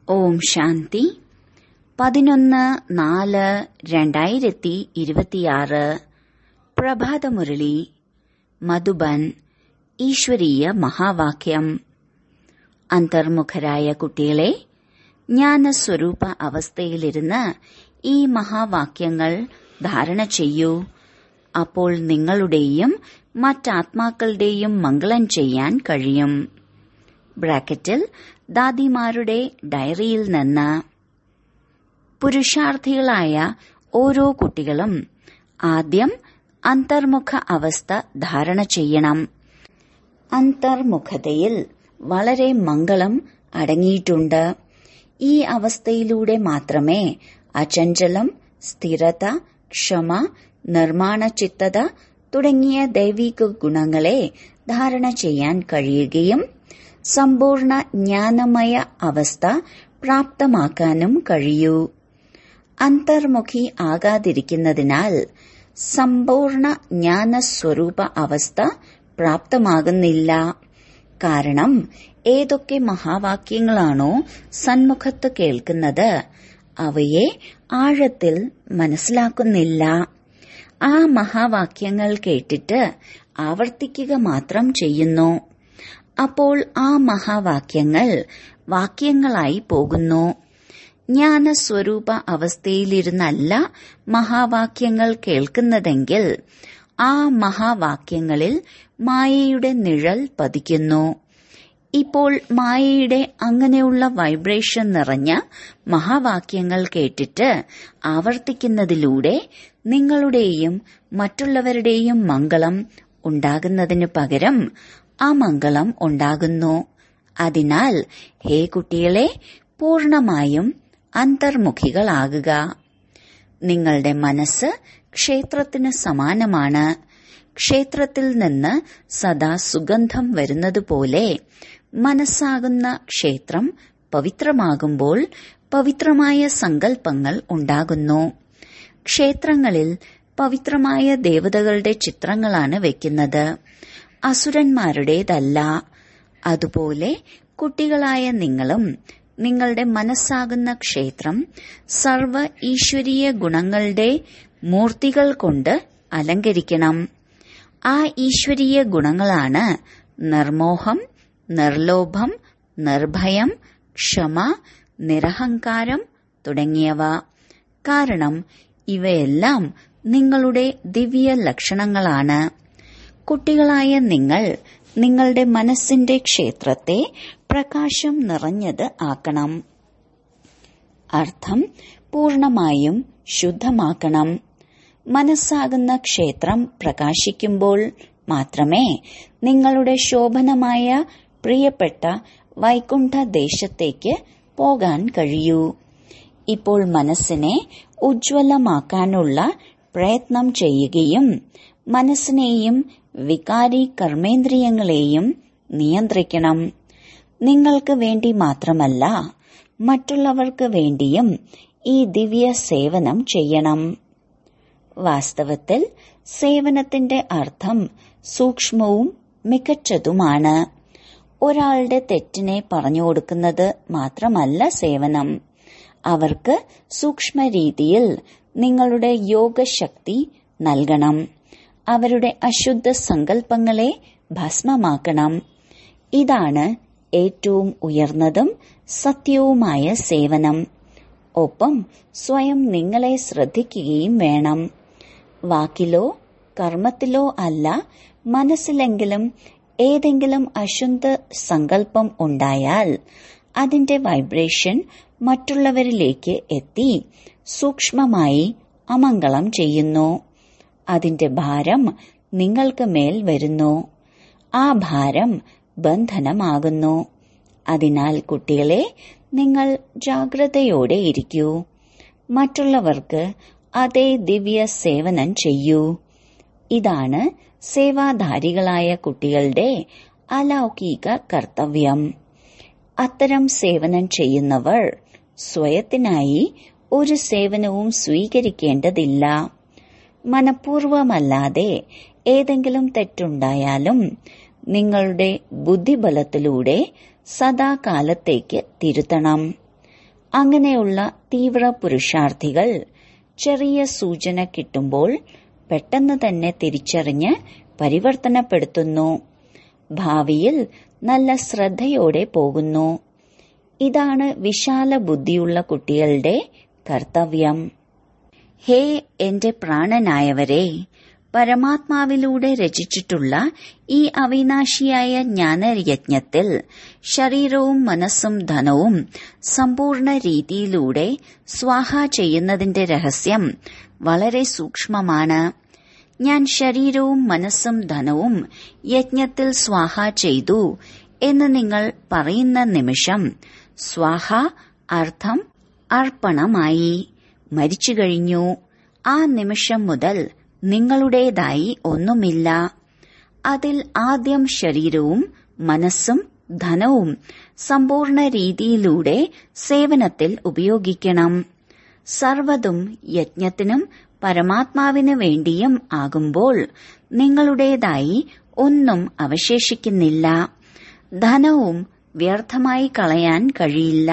ഓം ശാന്തി പതിനൊന്ന് നാല് രണ്ടായിരത്തി ഇരുപത്തിയാറ് പ്രഭാതമുരളി മധുബൻ ഈശ്വരീയ മഹാവാക്യം അന്തർമുഖരായ കുട്ടികളെ ജ്ഞാനസ്വരൂപ അവസ്ഥയിലിരുന്ന് ഈ മഹാവാക്യങ്ങൾ ധാരണ ചെയ്യൂ അപ്പോൾ നിങ്ങളുടെയും മറ്റാത്മാക്കളുടെയും മംഗളം ചെയ്യാൻ കഴിയും ബ്രാക്കറ്റിൽ ദാദിമാരുടെ ഡയറിയിൽ നിന്ന് പുരുഷാർത്ഥികളായ ഓരോ കുട്ടികളും ആദ്യം അന്തർമുഖ അവസ്ഥ ധാരണ ചെയ്യണം അന്തർമുഖതയിൽ വളരെ മംഗളം അടങ്ങിയിട്ടുണ്ട് ഈ അവസ്ഥയിലൂടെ മാത്രമേ അചഞ്ചലം സ്ഥിരത ക്ഷമ നിർമ്മാണ ചിത്തത തുടങ്ങിയ ദൈവിക ഗുണങ്ങളെ ധാരണ ചെയ്യാൻ കഴിയുകയും സമ്പൂർണ്ണ ജ്ഞാനമയ അവസ്ഥ പ്രാപ്തമാക്കാനും കഴിയൂ അന്തർമുഖി ആകാതിരിക്കുന്നതിനാൽ സമ്പൂർണ്ണ ജ്ഞാനസ്വരൂപ അവസ്ഥ പ്രാപ്തമാകുന്നില്ല കാരണം ഏതൊക്കെ മഹാവാക്യങ്ങളാണോ സന്മുഖത്ത് കേൾക്കുന്നത് അവയെ ആഴത്തിൽ മനസ്സിലാക്കുന്നില്ല ആ മഹാവാക്യങ്ങൾ കേട്ടിട്ട് ആവർത്തിക്കുക മാത്രം ചെയ്യുന്നു അപ്പോൾ ആ മഹാവാക്യങ്ങൾ വാക്യങ്ങളായി പോകുന്നു ജ്ഞാനസ്വരൂപ അവസ്ഥയിലിരുന്നല്ല മഹാവാക്യങ്ങൾ കേൾക്കുന്നതെങ്കിൽ ആ മഹാവാക്യങ്ങളിൽ മായയുടെ നിഴൽ പതിക്കുന്നു ഇപ്പോൾ മായയുടെ അങ്ങനെയുള്ള വൈബ്രേഷൻ നിറഞ്ഞ മഹാവാക്യങ്ങൾ കേട്ടിട്ട് ആവർത്തിക്കുന്നതിലൂടെ നിങ്ങളുടെയും മറ്റുള്ളവരുടെയും മംഗളം ഉണ്ടാകുന്നതിനു പകരം അമംഗളം ഉണ്ടാകുന്നു അതിനാൽ ഹേ കുട്ടികളെ പൂർണമായും അന്തർമുഖികളാകുക നിങ്ങളുടെ മനസ്സ് ക്ഷേത്രത്തിന് സമാനമാണ് ക്ഷേത്രത്തിൽ നിന്ന് സദാ സുഗന്ധം വരുന്നതുപോലെ മനസ്സാകുന്ന ക്ഷേത്രം പവിത്രമാകുമ്പോൾ പവിത്രമായ സങ്കല്പങ്ങൾ ഉണ്ടാകുന്നു ക്ഷേത്രങ്ങളിൽ പവിത്രമായ ദേവതകളുടെ ചിത്രങ്ങളാണ് വെക്കുന്നത് അസുരന്മാരുടേതല്ല അതുപോലെ കുട്ടികളായ നിങ്ങളും നിങ്ങളുടെ മനസ്സാകുന്ന ക്ഷേത്രം സർവ ഈശ്വരീയ ഗുണങ്ങളുടെ മൂർത്തികൾ കൊണ്ട് അലങ്കരിക്കണം ആ ഈശ്വരീയ ഗുണങ്ങളാണ് നിർമോഹം നിർലോഭം നിർഭയം ക്ഷമ നിരഹങ്കാരം തുടങ്ങിയവ കാരണം ഇവയെല്ലാം നിങ്ങളുടെ ദിവ്യ ലക്ഷണങ്ങളാണ് കുട്ടികളായ നിങ്ങൾ നിങ്ങളുടെ മനസ്സിന്റെ ക്ഷേത്രത്തെ പ്രകാശം നിറഞ്ഞത് ആക്കണം അർത്ഥം പൂർണമായും ശുദ്ധമാക്കണം മനസ്സാകുന്ന ക്ഷേത്രം പ്രകാശിക്കുമ്പോൾ മാത്രമേ നിങ്ങളുടെ ശോഭനമായ പ്രിയപ്പെട്ട വൈകുണ്ഠ ദേശത്തേക്ക് പോകാൻ കഴിയൂ ഇപ്പോൾ മനസ്സിനെ ഉജ്ജ്വലമാക്കാനുള്ള പ്രയത്നം ചെയ്യുകയും മനസ്സിനെയും വികാരി കർമ്മേന്ദ്രിയങ്ങളെയും നിയന്ത്രിക്കണം നിങ്ങൾക്ക് വേണ്ടി മാത്രമല്ല മറ്റുള്ളവർക്ക് വേണ്ടിയും ഈ ദിവ്യ സേവനം ചെയ്യണം വാസ്തവത്തിൽ സേവനത്തിന്റെ അർത്ഥം സൂക്ഷ്മവും മികച്ചതുമാണ് ഒരാളുടെ തെറ്റിനെ പറഞ്ഞു കൊടുക്കുന്നത് മാത്രമല്ല സേവനം അവർക്ക് സൂക്ഷ്മ രീതിയിൽ നിങ്ങളുടെ യോഗശക്തി നൽകണം അവരുടെ അശുദ്ധ സങ്കല്പങ്ങളെ ഭസ്മമാക്കണം ഇതാണ് ഏറ്റവും ഉയർന്നതും സത്യവുമായ സേവനം ഒപ്പം സ്വയം നിങ്ങളെ ശ്രദ്ധിക്കുകയും വേണം വാക്കിലോ കർമ്മത്തിലോ അല്ല മനസ്സിലെങ്കിലും ഏതെങ്കിലും അശുദ്ധ സങ്കല്പം ഉണ്ടായാൽ അതിന്റെ വൈബ്രേഷൻ മറ്റുള്ളവരിലേക്ക് എത്തി സൂക്ഷ്മമായി അമംഗളം ചെയ്യുന്നു അതിന്റെ ഭാരം നിങ്ങൾക്ക് മേൽ വരുന്നു ആ ഭാരം ബന്ധനമാകുന്നു അതിനാൽ കുട്ടികളെ നിങ്ങൾ ജാഗ്രതയോടെ ഇരിക്കൂ മറ്റുള്ളവർക്ക് അതേ ദിവ്യ സേവനം ചെയ്യൂ ഇതാണ് സേവാധാരികളായ കുട്ടികളുടെ അലൗകിക കർത്തവ്യം അത്തരം സേവനം ചെയ്യുന്നവർ സ്വയത്തിനായി ഒരു സേവനവും സ്വീകരിക്കേണ്ടതില്ല മനഃപൂർവമല്ലാതെ ഏതെങ്കിലും തെറ്റുണ്ടായാലും നിങ്ങളുടെ ബുദ്ധിബലത്തിലൂടെ സദാകാലത്തേക്ക് തിരുത്തണം അങ്ങനെയുള്ള തീവ്ര പുരുഷാർത്ഥികൾ ചെറിയ സൂചന കിട്ടുമ്പോൾ പെട്ടെന്ന് തന്നെ തിരിച്ചറിഞ്ഞ് പരിവർത്തനപ്പെടുത്തുന്നു ഭാവിയിൽ നല്ല ശ്രദ്ധയോടെ പോകുന്നു ഇതാണ് വിശാല ബുദ്ധിയുള്ള കുട്ടികളുടെ കർത്തവ്യം ഹേ എന്റെ പ്രാണനായവരെ പരമാത്മാവിലൂടെ രചിച്ചിട്ടുള്ള ഈ അവിനാശിയായ ജ്ഞാനയജ്ഞത്തിൽ ശരീരവും മനസ്സും ധനവും സമ്പൂർണ്ണ രീതിയിലൂടെ സ്വാഹ ചെയ്യുന്നതിന്റെ രഹസ്യം വളരെ സൂക്ഷ്മമാണ് ഞാൻ ശരീരവും മനസ്സും ധനവും യജ്ഞത്തിൽ സ്വാഹ ചെയ്തു എന്ന് നിങ്ങൾ പറയുന്ന നിമിഷം സ്വാഹ അർത്ഥം അർപ്പണമായി മരിച്ചു കഴിഞ്ഞു ആ നിമിഷം മുതൽ നിങ്ങളുടേതായി ഒന്നുമില്ല അതിൽ ആദ്യം ശരീരവും മനസ്സും ധനവും സമ്പൂർണ്ണ രീതിയിലൂടെ സേവനത്തിൽ ഉപയോഗിക്കണം സർവതും യജ്ഞത്തിനും പരമാത്മാവിന് വേണ്ടിയും ആകുമ്പോൾ നിങ്ങളുടേതായി ഒന്നും അവശേഷിക്കുന്നില്ല ധനവും വ്യർത്ഥമായി കളയാൻ കഴിയില്ല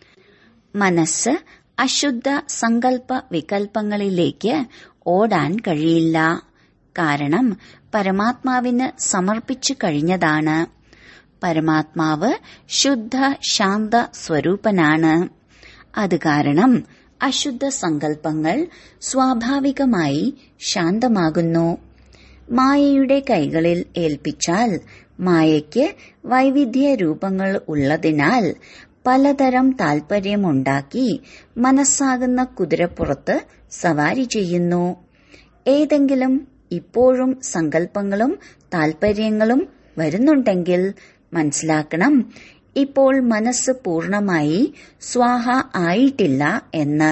മനസ്സ് അശുദ്ധ സങ്കല്പ വികൽപ്പങ്ങളിലേക്ക് ഓടാൻ കഴിയില്ല കാരണം പരമാത്മാവിന് സമർപ്പിച്ചു കഴിഞ്ഞതാണ് പരമാത്മാവ് ശുദ്ധ ശാന്ത സ്വരൂപനാണ് അത് കാരണം അശുദ്ധ സങ്കല്പങ്ങൾ സ്വാഭാവികമായി ശാന്തമാകുന്നു മായയുടെ കൈകളിൽ ഏൽപ്പിച്ചാൽ മായയ്ക്ക് വൈവിധ്യ രൂപങ്ങൾ ഉള്ളതിനാൽ പലതരം താൽപര്യമുണ്ടാക്കി മനസ്സാകുന്ന കുതിരപ്പുറത്ത് സവാരി ചെയ്യുന്നു ഏതെങ്കിലും ഇപ്പോഴും സങ്കല്പങ്ങളും താൽപര്യങ്ങളും വരുന്നുണ്ടെങ്കിൽ മനസ്സിലാക്കണം ഇപ്പോൾ മനസ്സ് പൂർണമായി സ്വാഹ ആയിട്ടില്ല എന്ന്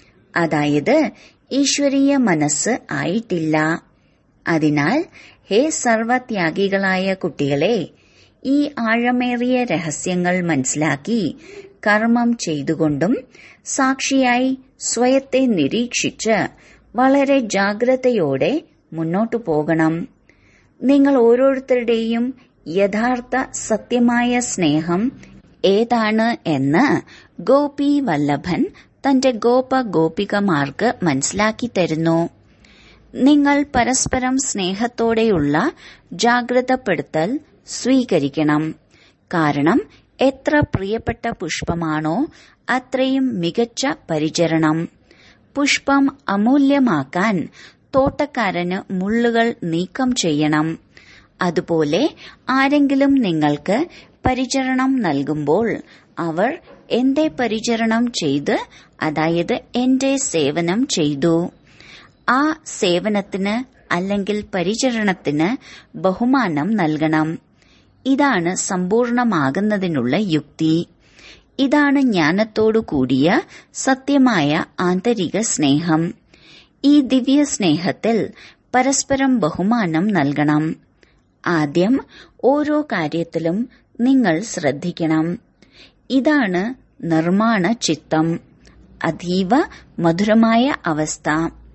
അതായത് ഈശ്വരീയ മനസ്സ് ആയിട്ടില്ല അതിനാൽ ഹേ സർവത്യാഗികളായ കുട്ടികളെ ഈ ആഴമേറിയ രഹസ്യങ്ങൾ മനസ്സിലാക്കി കർമ്മം ചെയ്തുകൊണ്ടും സാക്ഷിയായി സ്വയത്തെ നിരീക്ഷിച്ച് വളരെ ജാഗ്രതയോടെ മുന്നോട്ടു പോകണം നിങ്ങൾ ഓരോരുത്തരുടെയും യഥാർത്ഥ സത്യമായ സ്നേഹം ഏതാണ് എന്ന് ഗോപി വല്ലഭൻ തന്റെ ഗോപ ഗോപികമാർക്ക് മനസ്സിലാക്കി തരുന്നു നിങ്ങൾ പരസ്പരം സ്നേഹത്തോടെയുള്ള ജാഗ്രതപ്പെടുത്തൽ സ്വീകരിക്കണം കാരണം എത്ര പ്രിയപ്പെട്ട പുഷ്പമാണോ അത്രയും മികച്ച പരിചരണം പുഷ്പം അമൂല്യമാക്കാൻ തോട്ടക്കാരന് മുള്ളുകൾ നീക്കം ചെയ്യണം അതുപോലെ ആരെങ്കിലും നിങ്ങൾക്ക് പരിചരണം നൽകുമ്പോൾ അവർ എന്റെ പരിചരണം ചെയ്ത് അതായത് എന്റെ സേവനം ചെയ്തു ആ സേവനത്തിന് അല്ലെങ്കിൽ പരിചരണത്തിന് ബഹുമാനം നൽകണം ഇതാണ് സമ്പൂർണമാകുന്നതിനുള്ള യുക്തി ഇതാണ് ജ്ഞാനത്തോടു കൂടിയ സത്യമായ ആന്തരിക സ്നേഹം ഈ ദിവ്യ സ്നേഹത്തിൽ പരസ്പരം ബഹുമാനം നൽകണം ആദ്യം ഓരോ കാര്യത്തിലും നിങ്ങൾ ശ്രദ്ധിക്കണം ഇതാണ് നിർമ്മാണ ചിത്തം അതീവ മധുരമായ അവസ്ഥ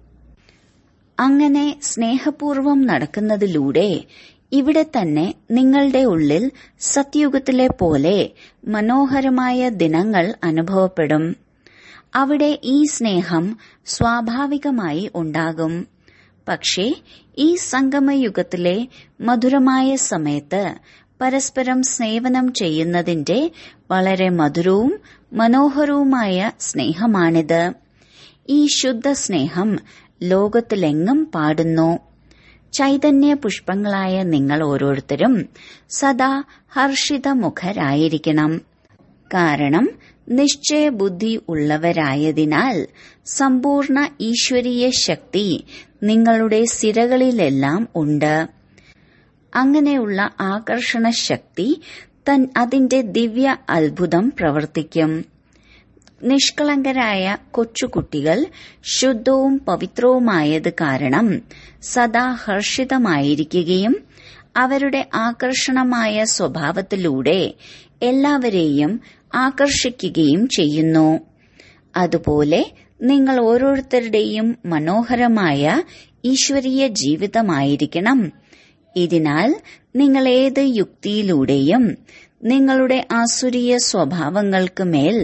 അങ്ങനെ സ്നേഹപൂർവം നടക്കുന്നതിലൂടെ ഇവിടെ തന്നെ നിങ്ങളുടെ ഉള്ളിൽ സത്യുഗത്തിലെ പോലെ മനോഹരമായ ദിനങ്ങൾ അനുഭവപ്പെടും അവിടെ ഈ സ്നേഹം സ്വാഭാവികമായി ഉണ്ടാകും പക്ഷേ ഈ സംഗമയുഗത്തിലെ മധുരമായ സമയത്ത് പരസ്പരം സേവനം ചെയ്യുന്നതിന്റെ വളരെ മധുരവും മനോഹരവുമായ സ്നേഹമാണിത് ഈ ശുദ്ധ സ്നേഹം ലോകത്തിലെങ്ങും പാടുന്നു ചൈതന്യ പുഷ്പങ്ങളായ നിങ്ങൾ ഓരോരുത്തരും സദാ ഹർഷിതമുഖരായിരിക്കണം കാരണം നിശ്ചയബുദ്ധി ഉള്ളവരായതിനാൽ സമ്പൂർണ്ണ ഈശ്വരീയ ശക്തി നിങ്ങളുടെ സിരകളിലെല്ലാം ഉണ്ട് അങ്ങനെയുള്ള ആകർഷണ ശക്തി തൻ അതിന്റെ ദിവ്യ അത്ഭുതം പ്രവർത്തിക്കും നിഷ്കളങ്കരായ കൊച്ചുകുട്ടികൾ ശുദ്ധവും പവിത്രവുമായത് കാരണം സദാ ഹർഷിതമായിരിക്കുകയും അവരുടെ ആകർഷണമായ സ്വഭാവത്തിലൂടെ എല്ലാവരെയും ആകർഷിക്കുകയും ചെയ്യുന്നു അതുപോലെ നിങ്ങൾ ഓരോരുത്തരുടെയും മനോഹരമായ ഈശ്വരീയ ജീവിതമായിരിക്കണം ഇതിനാൽ നിങ്ങൾ ഏത് യുക്തിയിലൂടെയും നിങ്ങളുടെ ആസുരീയ സ്വഭാവങ്ങൾക്ക് മേൽ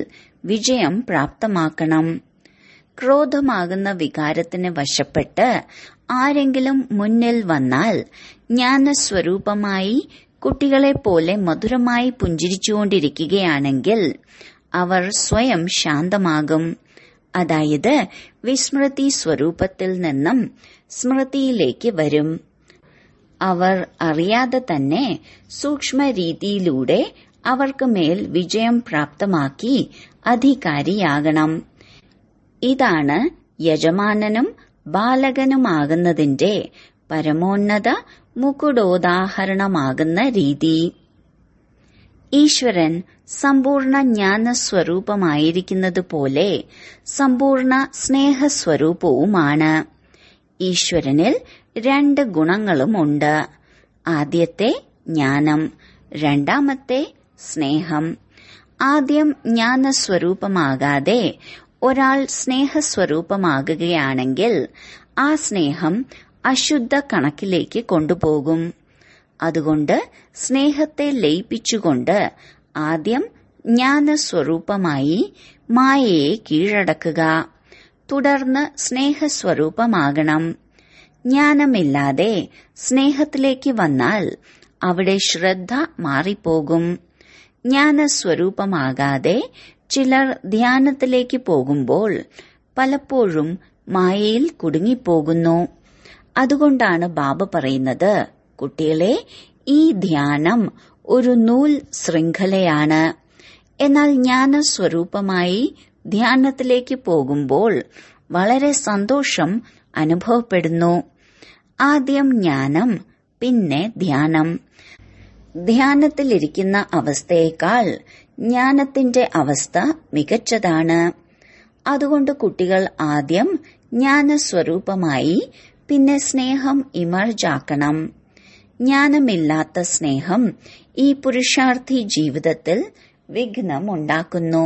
വിജയം പ്രാപ്തമാക്കണം ക്രോധമാകുന്ന വികാരത്തിന് വശപ്പെട്ട് ആരെങ്കിലും മുന്നിൽ വന്നാൽ ജ്ഞാനസ്വരൂപമായി കുട്ടികളെപ്പോലെ മധുരമായി പുഞ്ചിരിച്ചുകൊണ്ടിരിക്കുകയാണെങ്കിൽ അവർ സ്വയം ശാന്തമാകും അതായത് വിസ്മൃതി സ്വരൂപത്തിൽ നിന്നും സ്മൃതിയിലേക്ക് വരും അവർ അറിയാതെ തന്നെ സൂക്ഷ്മ രീതിയിലൂടെ അവർക്ക് മേൽ വിജയം പ്രാപ്തമാക്കി അധികാരിയാകണം ഇതാണ് യജമാനനും ബാലകനുമാകുന്നതിന്റെ പരമോന്നത മുകുടോദാഹരണമാകുന്ന രീതി ഈശ്വരൻ സമ്പൂർണ്ണ ജ്ഞാനസ്വരൂപമായിരിക്കുന്നതുപോലെ സമ്പൂർണ്ണ സ്നേഹസ്വരൂപവുമാണ് ഈശ്വരനിൽ രണ്ട് ഗുണങ്ങളുമുണ്ട് ആദ്യത്തെ ജ്ഞാനം രണ്ടാമത്തെ സ്നേഹം ആദ്യം ജ്ഞാനസ്വരൂപമാകാതെ ഒരാൾ സ്നേഹസ്വരൂപമാകുകയാണെങ്കിൽ ആ സ്നേഹം അശുദ്ധ കണക്കിലേക്ക് കൊണ്ടുപോകും അതുകൊണ്ട് സ്നേഹത്തെ ലയിപ്പിച്ചുകൊണ്ട് ആദ്യം ജ്ഞാനസ്വരൂപമായി മായയെ കീഴടക്കുക തുടർന്ന് സ്നേഹസ്വരൂപമാകണം ജ്ഞാനമില്ലാതെ സ്നേഹത്തിലേക്ക് വന്നാൽ അവിടെ ശ്രദ്ധ മാറിപ്പോകും ജ്ഞാനസ്വരൂപമാകാതെ ചിലർ ധ്യാനത്തിലേക്ക് പോകുമ്പോൾ പലപ്പോഴും മായയിൽ കുടുങ്ങിപ്പോകുന്നു അതുകൊണ്ടാണ് ബാബ പറയുന്നത് കുട്ടികളെ ഈ ധ്യാനം ഒരു നൂൽ ശൃംഖലയാണ് എന്നാൽ ജ്ഞാനസ്വരൂപമായി ധ്യാനത്തിലേക്ക് പോകുമ്പോൾ വളരെ സന്തോഷം അനുഭവപ്പെടുന്നു ആദ്യം ജ്ഞാനം പിന്നെ ധ്യാനം ധ്യാനത്തിലിരിക്കുന്ന അവസ്ഥയേക്കാൾ ജ്ഞാനത്തിന്റെ അവസ്ഥ മികച്ചതാണ് അതുകൊണ്ട് കുട്ടികൾ ആദ്യം ജ്ഞാനസ്വരൂപമായി പിന്നെ സ്നേഹം ഇമർജാക്കണം ജ്ഞാനമില്ലാത്ത സ്നേഹം ഈ പുരുഷാർത്ഥി ജീവിതത്തിൽ വിഘ്നമുണ്ടാക്കുന്നു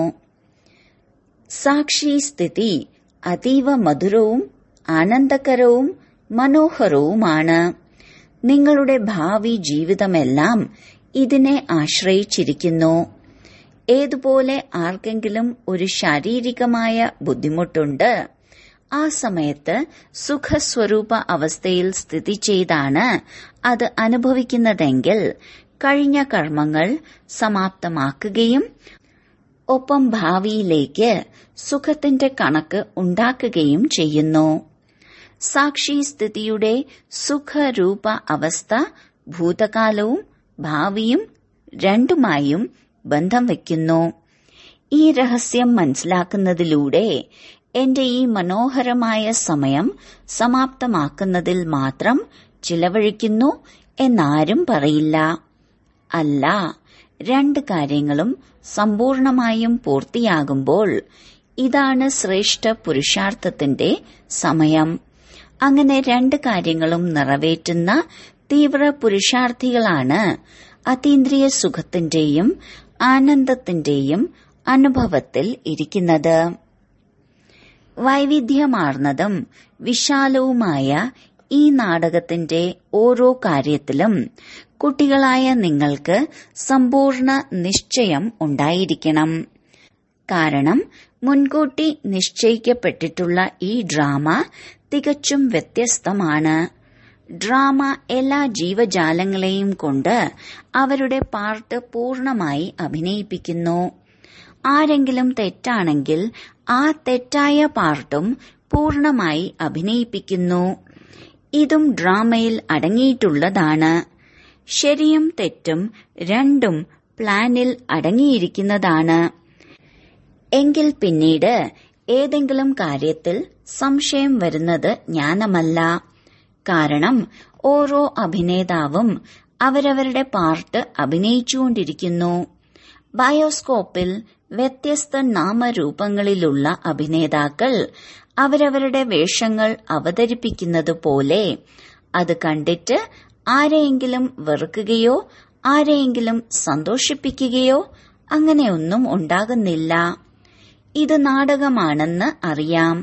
സാക്ഷി സ്ഥിതി അതീവ മധുരവും ആനന്ദകരവും മനോഹരവുമാണ് നിങ്ങളുടെ ഭാവി ജീവിതമെല്ലാം ഇതിനെ ആശ്രയിച്ചിരിക്കുന്നു ഏതുപോലെ ആർക്കെങ്കിലും ഒരു ശാരീരികമായ ബുദ്ധിമുട്ടുണ്ട് ആ സമയത്ത് സുഖസ്വരൂപ അവസ്ഥയിൽ സ്ഥിതി ചെയ്താണ് അത് അനുഭവിക്കുന്നതെങ്കിൽ കഴിഞ്ഞ കർമ്മങ്ങൾ സമാപ്തമാക്കുകയും ഒപ്പം ഭാവിയിലേക്ക് സുഖത്തിന്റെ കണക്ക് ഉണ്ടാക്കുകയും ചെയ്യുന്നു സാക്ഷി സ്ഥിതിയുടെ സുഖരൂപ അവസ്ഥ ഭൂതകാലവും ഭാവിയും രണ്ടുമായും ബന്ധം വയ്ക്കുന്നു ഈ രഹസ്യം മനസ്സിലാക്കുന്നതിലൂടെ എന്റെ ഈ മനോഹരമായ സമയം സമാപ്തമാക്കുന്നതിൽ മാത്രം ചിലവഴിക്കുന്നു എന്നാരും പറയില്ല അല്ല രണ്ട് കാര്യങ്ങളും സമ്പൂർണമായും പൂർത്തിയാകുമ്പോൾ ഇതാണ് ശ്രേഷ്ഠ പുരുഷാർത്ഥത്തിന്റെ സമയം അങ്ങനെ രണ്ട് കാര്യങ്ങളും നിറവേറ്റുന്ന തീവ്ര പുരുഷാർത്ഥികളാണ് അതീന്ദ്രിയ സുഖത്തിന്റെയും ആനന്ദത്തിന്റെയും അനുഭവത്തിൽ ഇരിക്കുന്നത് വൈവിധ്യമാർന്നതും വിശാലവുമായ ഈ നാടകത്തിന്റെ ഓരോ കാര്യത്തിലും കുട്ടികളായ നിങ്ങൾക്ക് സമ്പൂർണ്ണ നിശ്ചയം ഉണ്ടായിരിക്കണം കാരണം മുൻകൂട്ടി നിശ്ചയിക്കപ്പെട്ടിട്ടുള്ള ഈ ഡ്രാമ തികച്ചും വ്യത്യസ്തമാണ് ഡ്രാമ എല്ലാ ജീവജാലങ്ങളെയും കൊണ്ട് അവരുടെ പാർട്ട് പൂർണമായി അഭിനയിപ്പിക്കുന്നു ആരെങ്കിലും തെറ്റാണെങ്കിൽ ആ തെറ്റായ പാർട്ടും പൂർണമായി അഭിനയിപ്പിക്കുന്നു ഇതും ഡ്രാമയിൽ അടങ്ങിയിട്ടുള്ളതാണ് ശരിയും തെറ്റും രണ്ടും പ്ലാനിൽ അടങ്ങിയിരിക്കുന്നതാണ് എങ്കിൽ പിന്നീട് ഏതെങ്കിലും കാര്യത്തിൽ സംശയം വരുന്നത് ജ്ഞാനമല്ല കാരണം ഓരോ അഭിനേതാവും അവരവരുടെ പാർട്ട് അഭിനയിച്ചുകൊണ്ടിരിക്കുന്നു ബയോസ്കോപ്പിൽ വ്യത്യസ്ത നാമരൂപങ്ങളിലുള്ള അഭിനേതാക്കൾ അവരവരുടെ വേഷങ്ങൾ അവതരിപ്പിക്കുന്നത് പോലെ അത് കണ്ടിട്ട് ആരെയെങ്കിലും വെറുക്കുകയോ ആരെയെങ്കിലും സന്തോഷിപ്പിക്കുകയോ അങ്ങനെയൊന്നും ഉണ്ടാകുന്നില്ല ഇത് നാടകമാണെന്ന് അറിയാം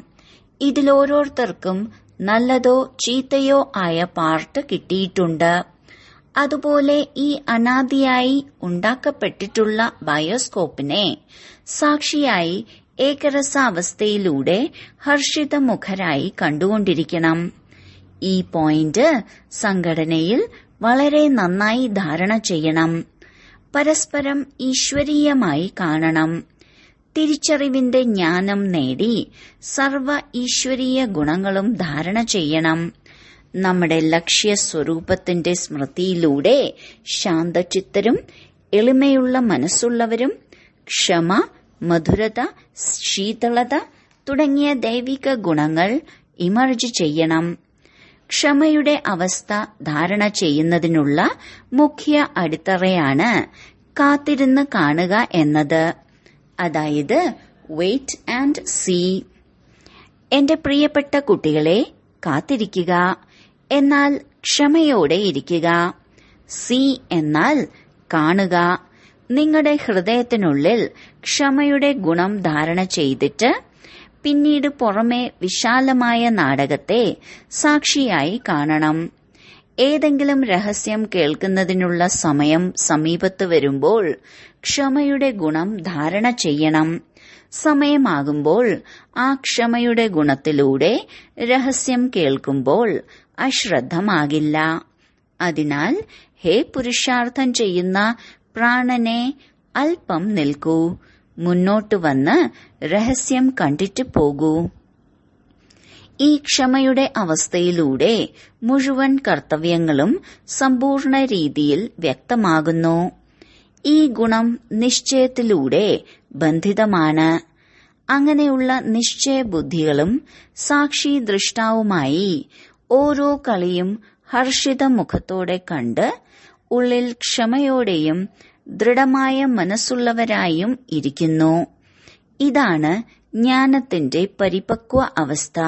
ഇതിലോരോരുത്തർക്കും നല്ലതോ ചീത്തയോ ആയ പാർട്ട് കിട്ടിയിട്ടുണ്ട് അതുപോലെ ഈ അനാദിയായി ഉണ്ടാക്കപ്പെട്ടിട്ടുള്ള ബയോസ്കോപ്പിനെ സാക്ഷിയായി ഏകരസാവസ്ഥയിലൂടെ ഹർഷിതമുഖരായി കണ്ടുകൊണ്ടിരിക്കണം ഈ പോയിന്റ് സംഘടനയിൽ വളരെ നന്നായി ധാരണ ചെയ്യണം പരസ്പരം ഈശ്വരീയമായി കാണണം തിരിച്ചറിവിന്റെ ജ്ഞാനം നേടി സർവ ഈശ്വരീയ ഗുണങ്ങളും ധാരണ ചെയ്യണം നമ്മുടെ ലക്ഷ്യ സ്വരൂപത്തിന്റെ സ്മൃതിയിലൂടെ ശാന്തചിത്തരും എളിമയുള്ള മനസ്സുള്ളവരും ക്ഷമ മധുരത ശീതളത തുടങ്ങിയ ദൈവിക ഗുണങ്ങൾ ഇമർജ് ചെയ്യണം ക്ഷമയുടെ അവസ്ഥ ധാരണ ചെയ്യുന്നതിനുള്ള മുഖ്യ അടിത്തറയാണ് കാത്തിരുന്ന് കാണുക എന്നത് അതായത് വെയിറ്റ് ആൻഡ് സീ എന്റെ പ്രിയപ്പെട്ട കുട്ടികളെ കാത്തിരിക്കുക എന്നാൽ ക്ഷമയോടെ ഇരിക്കുക സി എന്നാൽ കാണുക നിങ്ങളുടെ ഹൃദയത്തിനുള്ളിൽ ക്ഷമയുടെ ഗുണം ധാരണ ചെയ്തിട്ട് പിന്നീട് പുറമെ വിശാലമായ നാടകത്തെ സാക്ഷിയായി കാണണം ഏതെങ്കിലും രഹസ്യം കേൾക്കുന്നതിനുള്ള സമയം സമീപത്ത് വരുമ്പോൾ ക്ഷമയുടെ ഗുണം ധാരണ ചെയ്യണം സമയമാകുമ്പോൾ ആ ക്ഷമയുടെ ഗുണത്തിലൂടെ രഹസ്യം കേൾക്കുമ്പോൾ അശ്രദ്ധമാകില്ല അതിനാൽ ഹേ പുരുഷാർത്ഥം ചെയ്യുന്ന പ്രാണനെ അല്പം നിൽക്കൂ മുന്നോട്ട് വന്ന് രഹസ്യം കണ്ടിട്ട് പോകൂ ഈ ക്ഷമയുടെ അവസ്ഥയിലൂടെ മുഴുവൻ കർത്തവ്യങ്ങളും സമ്പൂർണ്ണ രീതിയിൽ വ്യക്തമാകുന്നു ഈ ഗുണം നിശ്ചയത്തിലൂടെ ബന്ധിതമാണ് അങ്ങനെയുള്ള നിശ്ചയബുദ്ധികളും സാക്ഷി ദൃഷ്ടാവുമായി ഓരോ കളിയും ഹർഷിത മുഖത്തോടെ കണ്ട് ഉള്ളിൽ ക്ഷമയോടെയും ദൃഢമായ മനസ്സുള്ളവരായും ഇരിക്കുന്നു ഇതാണ് ജ്ഞാനത്തിന്റെ പരിപക്വ അവസ്ഥ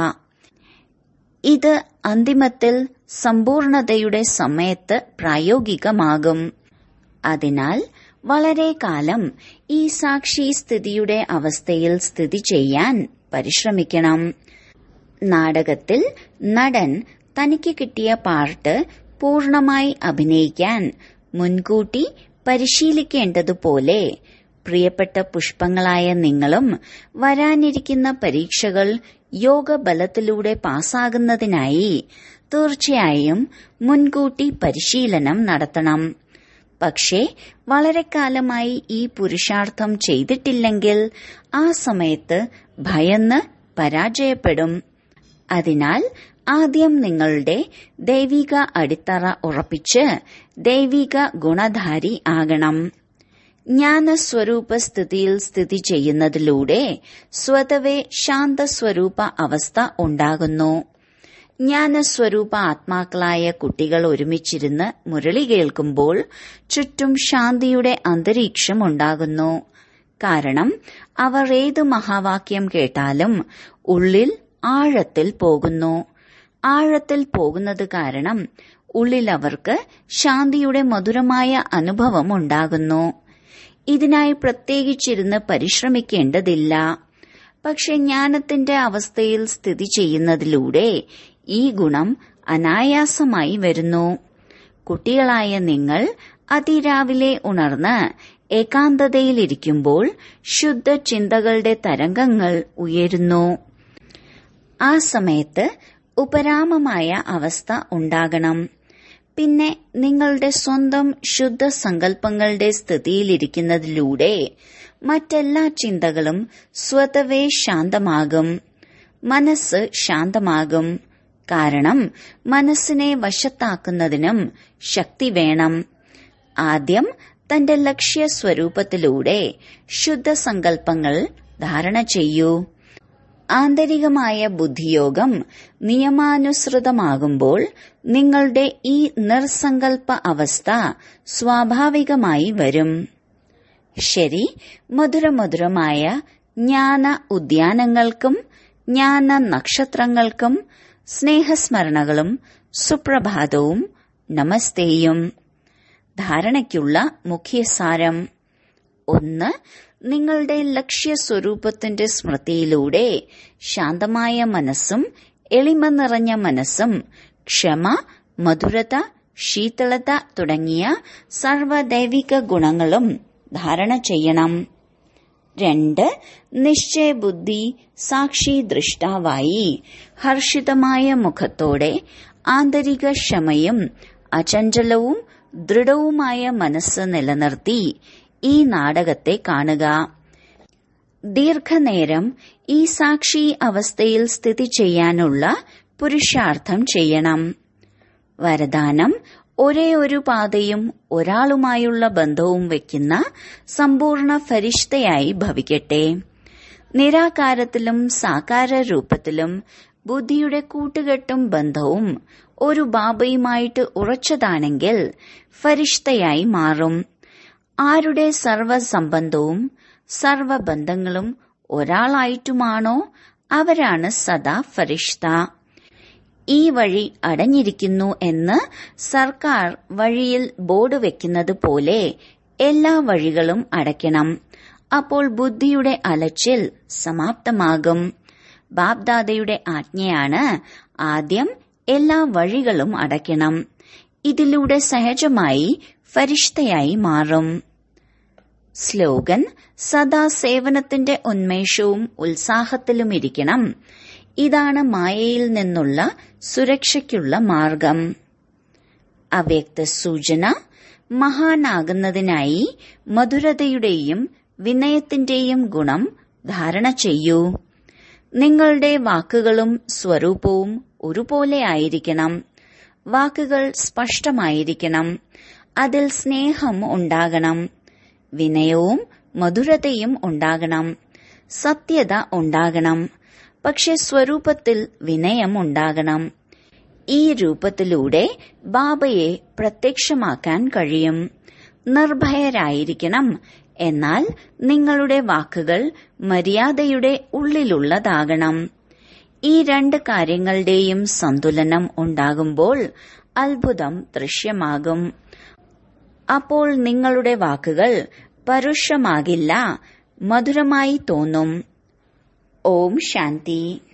ഇത് അന്തിമത്തിൽ സമ്പൂർണതയുടെ സമയത്ത് പ്രായോഗികമാകും അതിനാൽ വളരെ കാലം ഈ സാക്ഷി സ്ഥിതിയുടെ അവസ്ഥയിൽ സ്ഥിതി ചെയ്യാൻ പരിശ്രമിക്കണം നാടകത്തിൽ നടൻ തനിക്ക് കിട്ടിയ പാർട്ട് പൂർണമായി അഭിനയിക്കാൻ മുൻകൂട്ടി പരിശീലിക്കേണ്ടതുപോലെ പ്രിയപ്പെട്ട പുഷ്പങ്ങളായ നിങ്ങളും വരാനിരിക്കുന്ന പരീക്ഷകൾ യോഗബലത്തിലൂടെ പാസ്സാകുന്നതിനായി തീർച്ചയായും മുൻകൂട്ടി പരിശീലനം നടത്തണം പക്ഷേ വളരെ കാലമായി ഈ പുരുഷാർത്ഥം ചെയ്തിട്ടില്ലെങ്കിൽ ആ സമയത്ത് ഭയന്ന് പരാജയപ്പെടും അതിനാൽ ആദ്യം നിങ്ങളുടെ ദൈവിക അടിത്തറ ഉറപ്പിച്ച് ദൈവിക ഗുണധാരി ആകണം ജ്ഞാനസ്വരൂപ സ്ഥിതിയിൽ സ്ഥിതി ചെയ്യുന്നതിലൂടെ സ്വതവേ ശാന്തസ്വരൂപ അവസ്ഥ ഉണ്ടാകുന്നു ജ്ഞാനസ്വരൂപ ആത്മാക്കളായ കുട്ടികൾ ഒരുമിച്ചിരുന്ന് മുരളി കേൾക്കുമ്പോൾ ചുറ്റും ശാന്തിയുടെ അന്തരീക്ഷം ഉണ്ടാകുന്നു കാരണം അവർ ഏത് മഹാവാക്യം കേട്ടാലും ഉള്ളിൽ ആഴത്തിൽ പോകുന്നു ആഴത്തിൽ പോകുന്നത് കാരണം ഉള്ളിൽ അവർക്ക് ശാന്തിയുടെ മധുരമായ അനുഭവം ഉണ്ടാകുന്നു ഇതിനായി പ്രത്യേകിച്ചിരുന്ന് പരിശ്രമിക്കേണ്ടതില്ല പക്ഷെ ജ്ഞാനത്തിന്റെ അവസ്ഥയിൽ സ്ഥിതി ചെയ്യുന്നതിലൂടെ ഈ ഗുണം അനായാസമായി വരുന്നു കുട്ടികളായ നിങ്ങൾ അതിരാവിലെ ഉണർന്ന് ഏകാന്തതയിലിരിക്കുമ്പോൾ ശുദ്ധ ചിന്തകളുടെ തരംഗങ്ങൾ ഉയരുന്നു ആ സമയത്ത് ഉപരാമമായ അവസ്ഥ ഉണ്ടാകണം പിന്നെ നിങ്ങളുടെ സ്വന്തം ശുദ്ധ സങ്കല്പങ്ങളുടെ സ്ഥിതിയിലിരിക്കുന്നതിലൂടെ മറ്റെല്ലാ ചിന്തകളും സ്വതവേ ശാന്തമാകും മനസ്സ് ശാന്തമാകും കാരണം മനസ്സിനെ വശത്താക്കുന്നതിനും ശക്തി വേണം ആദ്യം തന്റെ ലക്ഷ്യ സ്വരൂപത്തിലൂടെ ശുദ്ധ സങ്കല്പങ്ങൾ ധാരണ ചെയ്യൂ ആന്തരികമായ ബുദ്ധിയോഗം നിയമാനുസൃതമാകുമ്പോൾ നിങ്ങളുടെ ഈ നിർസങ്കൽപ്പ അവസ്ഥ സ്വാഭാവികമായി വരും ശരി മധുരമധുരമായ ജ്ഞാന ഉദ്യാനങ്ങൾക്കും ജ്ഞാന നക്ഷത്രങ്ങൾക്കും സ്നേഹസ്മരണകളും സുപ്രഭാതവും നമസ്തേയും ധാരണയ്ക്കുള്ള മുഖ്യസാരം ഒന്ന് നിങ്ങളുടെ ലക്ഷ്യസ്വരൂപത്തിന്റെ സ്മൃതിയിലൂടെ ശാന്തമായ മനസ്സും എളിമ നിറഞ്ഞ മനസ്സും ക്ഷമ മധുരത ശീതളത തുടങ്ങിയ സർവദൈവിക ഗുണങ്ങളും ധാരണ ചെയ്യണം രണ്ട് നിശ്ചയബുദ്ധി സാക്ഷി ദൃഷ്ടാവായി ഹർഷിതമായ മുഖത്തോടെ ആന്തരിക ക്ഷമയും അചഞ്ചലവും ദൃഢവുമായ മനസ്സ് നിലനിർത്തി ഈ നാടകത്തെ കാണുക ദീർഘനേരം ഈ സാക്ഷി അവസ്ഥയിൽ സ്ഥിതി ചെയ്യാനുള്ള പുരുഷാർത്ഥം ചെയ്യണം വരദാനം ഒരേ ഒരു പാതയും ഒരാളുമായുള്ള ബന്ധവും വയ്ക്കുന്ന സമ്പൂർണ്ണ ഫരിഷ്തയായി ഭവിക്കട്ടെ നിരാകാരത്തിലും സാകാര രൂപത്തിലും ബുദ്ധിയുടെ കൂട്ടുകെട്ടും ബന്ധവും ഒരു ബാബയുമായിട്ട് ഉറച്ചതാണെങ്കിൽ ഫരിഷ്തയായി മാറും ആരുടെ സർവസംബന്ധവും സർവബന്ധങ്ങളും ഒരാളായിട്ടുമാണോ അവരാണ് സദാ ഫരിഷ്ത ഈ വഴി അടഞ്ഞിരിക്കുന്നു എന്ന് സർക്കാർ വഴിയിൽ ബോർഡ് വെക്കുന്നത് പോലെ എല്ലാ വഴികളും അടയ്ക്കണം അപ്പോൾ ബുദ്ധിയുടെ അലച്ചിൽ സമാപ്തമാകും ബാബ്ദാദയുടെ ആജ്ഞയാണ് ആദ്യം എല്ലാ വഴികളും അടയ്ക്കണം ഇതിലൂടെ സഹജമായി ഫരിഷ്തയായി മാറും സ്ലോഗൻ സദാ സേവനത്തിന്റെ ഉന്മേഷവും ഉത്സാഹത്തിലുമിരിക്കണം ഇതാണ് മായയിൽ നിന്നുള്ള സുരക്ഷയ്ക്കുള്ള മാർഗം അവ്യക്ത സൂചന മഹാനാകുന്നതിനായി മധുരതയുടെയും വിനയത്തിന്റെയും ഗുണം ധാരണ ചെയ്യൂ നിങ്ങളുടെ വാക്കുകളും സ്വരൂപവും ഒരുപോലെ ആയിരിക്കണം വാക്കുകൾ സ്പഷ്ടമായിരിക്കണം അതിൽ സ്നേഹം ഉണ്ടാകണം വിനയവും മധുരതയും ഉണ്ടാകണം സത്യത ഉണ്ടാകണം പക്ഷെ സ്വരൂപത്തിൽ വിനയം ഉണ്ടാകണം ഈ രൂപത്തിലൂടെ ബാബയെ പ്രത്യക്ഷമാക്കാൻ കഴിയും നിർഭയരായിരിക്കണം എന്നാൽ നിങ്ങളുടെ വാക്കുകൾ മര്യാദയുടെ ഉള്ളിലുള്ളതാകണം ഈ രണ്ട് കാര്യങ്ങളുടെയും സന്തുലനം ഉണ്ടാകുമ്പോൾ അത്ഭുതം ദൃശ്യമാകും അപ്പോൾ നിങ്ങളുടെ വാക്കുകൾ പരുഷമാകില്ല മധുരമായി തോന്നും ഓം ശാന്തി